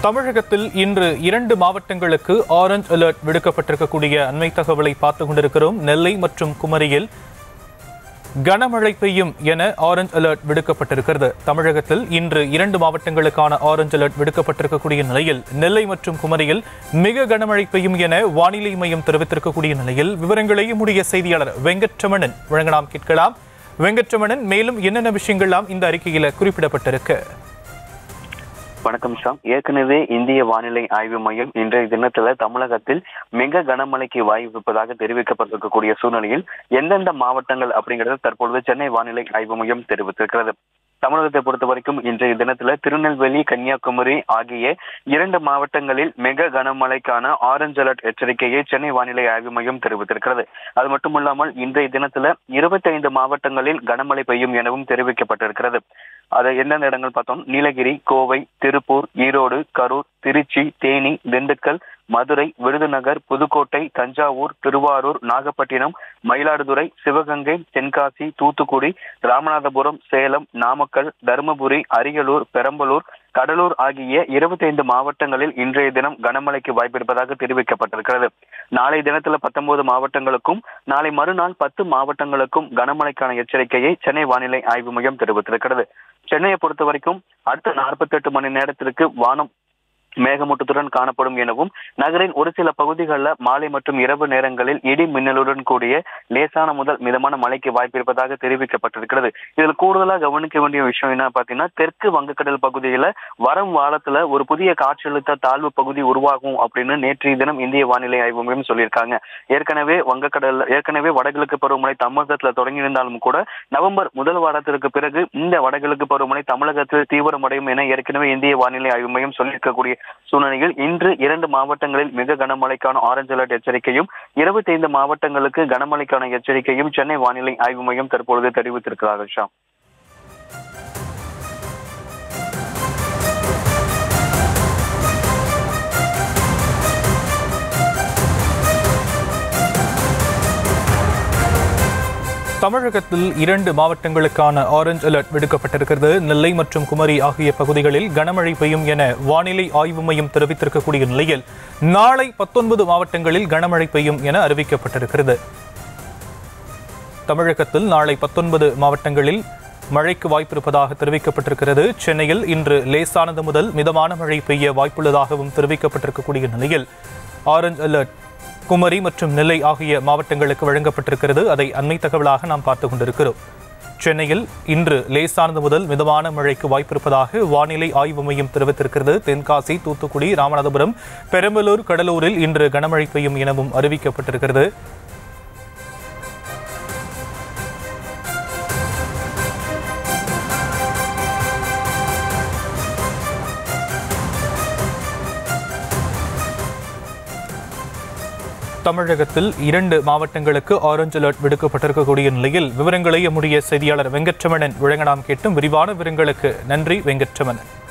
தமிழகத்தில் இன்று இரண்டு மாவட்டங்களுக்கு ஆரஞ்ச் அலர்ட் விடுக்கப்பட்டிருக்கக்கூடிய அண்மை தகவலை பார்த்து கொண்டிருக்கிறோம் நெல்லை மற்றும் குமரியில் கனமழை பெய்யும் என ஆரஞ்ச் அலர்ட் விடுக்கப்பட்டிருக்கிறது தமிழகத்தில் இன்று இரண்டு மாவட்டங்களுக்கான ஆரஞ்ச் அலர்ட் விடுக்கப்பட்டிருக்கக்கூடிய நிலையில் நெல்லை மற்றும் குமரியில் மிக கனமழை பெய்யும் என வானிலை மையம் தெரிவித்திருக்கக்கூடிய நிலையில் விவரங்களை நம்முடைய செய்தியாளர் வெங்கட்ரமணன் வழங்க நாம் கேட்கலாம் வெங்கட்ரமணன் மேலும் என்னென்ன விஷயங்கள்லாம் இந்த அறிக்கையில குறிப்பிடப்பட்டிருக்கு வணக்கம் ஷாம் ஏற்கனவே இந்திய வானிலை ஆய்வு மையம் இன்றைய தினத்துல தமிழகத்தில் மிக கனமழைக்கு வாய்ப்பு இருப்பதாக தெரிவிக்கப்பட்டிருக்கக்கூடிய சூழ்நிலையில் எந்தெந்த மாவட்டங்கள் அப்படிங்கறது தற்பொழுது சென்னை வானிலை ஆய்வு மையம் தெரிவித்திருக்கிறது தமிழகத்தை பொறுத்த வரைக்கும் இன்றைய தினத்துல திருநெல்வேலி கன்னியாகுமரி ஆகிய இரண்டு மாவட்டங்களில் மிக கனமழைக்கான ஆரஞ்ச் அலர்ட் எச்சரிக்கையை சென்னை வானிலை ஆய்வு மையம் தெரிவித்திருக்கிறது அது மட்டுமல்லாமல் இன்றைய தினத்துல இருபத்தி ஐந்து மாவட்டங்களில் கனமழை பெய்யும் எனவும் தெரிவிக்கப்பட்டிருக்கிறது அது எந்தெந்த இடங்கள் பார்த்தோம் நீலகிரி கோவை திருப்பூர் ஈரோடு கரூர் திருச்சி தேனி திண்டுக்கல் மதுரை விருதுநகர் புதுக்கோட்டை தஞ்சாவூர் திருவாரூர் நாகப்பட்டினம் மயிலாடுதுறை சிவகங்கை தென்காசி தூத்துக்குடி ராமநாதபுரம் சேலம் நாமக்கல் தருமபுரி அரியலூர் பெரம்பலூர் கடலூர் ஆகிய இருபத்தைந்து மாவட்டங்களில் இன்றைய தினம் கனமழைக்கு வாய்ப்பு இருப்பதாக தெரிவிக்கப்பட்டிருக்கிறது நாளை தினத்துல பத்தொன்பது மாவட்டங்களுக்கும் நாளை மறுநாள் பத்து மாவட்டங்களுக்கும் கனமழைக்கான எச்சரிக்கையை சென்னை வானிலை ஆய்வு மையம் தெரிவித்திருக்கிறது சென்னையை பொறுத்த வரைக்கும் அடுத்த நாற்பத்தி எட்டு மணி நேரத்திற்கு வானம் மேகமூட்டத்துடன் காணப்படும் எனவும் நகரின் ஒரு சில பகுதிகளில் மாலை மற்றும் இரவு நேரங்களில் இடி மின்னலுடன் கூடிய லேசான முதல் மிதமான மழைக்கு வாய்ப்பு இருப்பதாக தெரிவிக்கப்பட்டிருக்கிறது இதில் கூடுதலாக கவனிக்க வேண்டிய விஷயம் என்ன பார்த்தீங்கன்னா தெற்கு வங்கக்கடல் பகுதியில வரும் வாரத்துல ஒரு புதிய காற்றழுத்த தாழ்வு பகுதி உருவாகும் அப்படின்னு நேற்றைய தினம் இந்திய வானிலை ஆய்வு மையம் சொல்லியிருக்காங்க ஏற்கனவே வங்கக்கடல் ஏற்கனவே வடகிழக்கு பருவமழை தமிழகத்துல தொடங்கியிருந்தாலும் கூட நவம்பர் முதல் வாரத்திற்கு பிறகு இந்த வடகிழக்கு பருவமழை தமிழகத்தில் தீவிரமடையும் என ஏற்கனவே இந்திய வானிலை ஆய்வு மையம் சொல்லியிருக்கக்கூடிய சூழ்நிலையில் இன்று இரண்டு மாவட்டங்களில் மிக கனமழைக்கான ஆரஞ்சு அலர்ட் எச்சரிக்கையும் இருபத்தி ஐந்து மாவட்டங்களுக்கு கனமழைக்கான எச்சரிக்கையும் சென்னை வானிலை ஆய்வு மையம் தற்பொழுது தெரிவித்திருக்கிறார்கள் ஷா தமிழகத்தில் இரண்டு மாவட்டங்களுக்கான ஆரஞ்ச் அலர்ட் விடுக்கப்பட்டிருக்கிறது நெல்லை மற்றும் குமரி ஆகிய பகுதிகளில் கனமழை பெய்யும் என வானிலை ஆய்வு மையம் தெரிவித்திருக்கக்கூடிய நிலையில் நாளை பத்தொன்பது மாவட்டங்களில் கனமழை பெய்யும் என அறிவிக்கப்பட்டிருக்கிறது தமிழகத்தில் நாளை பத்தொன்பது மாவட்டங்களில் மழைக்கு வாய்ப்பு இருப்பதாக தெரிவிக்கப்பட்டிருக்கிறது சென்னையில் இன்று லேசானது முதல் மிதமான மழை பெய்ய வாய்ப்புள்ளதாகவும் தெரிவிக்கப்பட்டிருக்கக்கூடிய நிலையில் ஆரஞ்ச் அலர்ட் குமரி மற்றும் நெல்லை ஆகிய மாவட்டங்களுக்கு வழங்கப்பட்டிருக்கிறது அதை அண்மை தகவலாக நாம் பார்த்து கொண்டிருக்கிறோம் சென்னையில் இன்று லேசானது முதல் மிதமான மழைக்கு வாய்ப்பிருப்பதாக வானிலை ஆய்வு மையம் தெரிவித்திருக்கிறது தென்காசி தூத்துக்குடி ராமநாதபுரம் பெரம்பலூர் கடலூரில் இன்று கனமழை பெய்யும் எனவும் அறிவிக்கப்பட்டிருக்கிறது தமிழகத்தில் இரண்டு மாவட்டங்களுக்கு ஆரஞ்ச் அலர்ட் விடுக்கப்பட்டிருக்கக்கூடிய நிலையில் விவரங்களை நம்முடைய செய்தியாளர் வெங்கட்ரமணன் வழங்க நாம் கேட்டும் விரிவான விவரங்களுக்கு நன்றி வெங்கட்ரமணன்